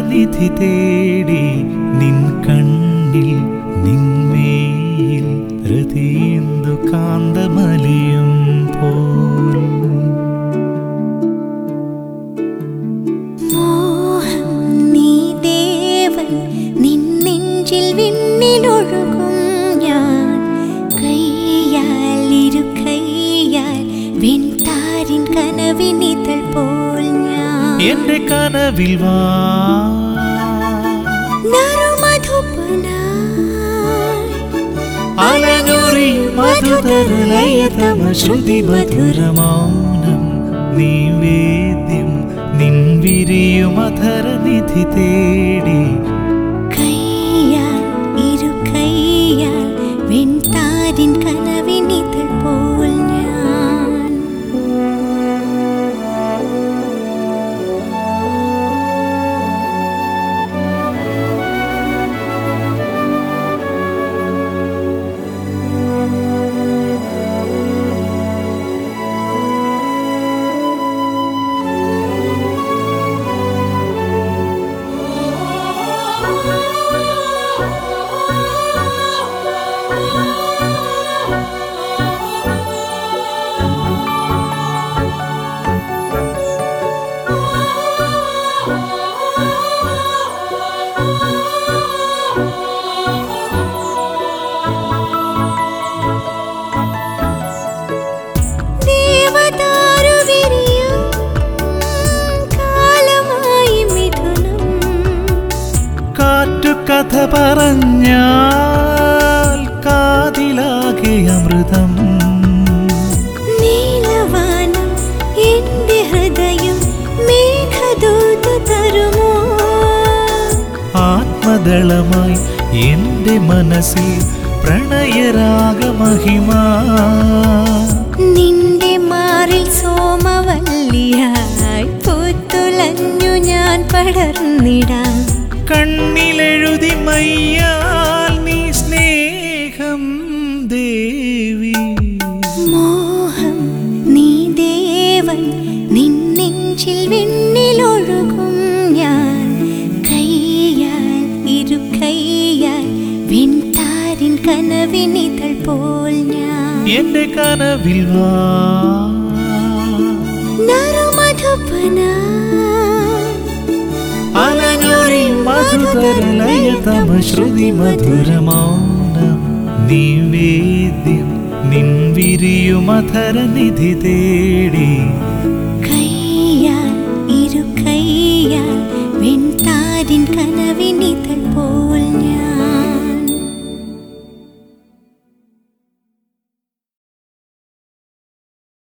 മധുരനിധി തേടി നിൻ കണ്ണിൽ നിന്മേയിൽ ഹൃദയേന്ദു കാന്തമലിയും പോൽ മോഹം നീ ദേവൻ നിൻ നെഞ്ചിൽ വിണ്ണിലൊഴുകും ഞാൻ കൈയാൽ ഇരു കൈയാൽ വെൺതാരിൻ കനവിനിതൾ പോൽ ഞാൻ എന്റെ കനവിൽ വാ നറുമധുപനായി അലഞ്ഞുറി മധുതരലയതമ ശ്രുതി മധുരമൗനം നീവേദ്യം നിൻ വിരിയുമധരനിധി തേടി കൈയാൽ ഇരു കൈയാൽ വെൺതാരിൻ കനവിനിതൾ പോൽ ഞാൻ ദേവദാരു വിരിയും കാലമായി മിഥുനം കാറ്റു കഥ പറഞ്ഞാൽ കാതിലാകെ അമൃതം നീലവാനം എന്റെ ഹൃദയം മേഘദൂത് തരുമോ ആത്മദളമായി എന്റെ മനസ്സിൽ പ്രണയരാഗമഹിമ നിന്റെ മാറിൽ സോമവല്ലിയായി പൂത്തുലഞ്ഞു ഞാൻ പടർന്നിടാം കണ്ണിലെഴുതി മയ്യാൽ നീ സ്നേഹം ദേവി മോഹം നീ ദേവൻ നിൻ നെഞ്ചിൽ വെണ്ണിലൊഴുകും ഞാൻ കൈയാൽ ഇരു കൈയാൽ വെൺതാരിൻ കനവിനിതൾ പോൽ ഞാൻ എന്റെ കനവിൽ വാ നറുമധുപനായി അലഞ്ഞൊറി മധുതരലയതമ ശ്രുതി മധുരമൗനം നിവേദ്യം നിൻ വിരിയുമധരനിധി തേടി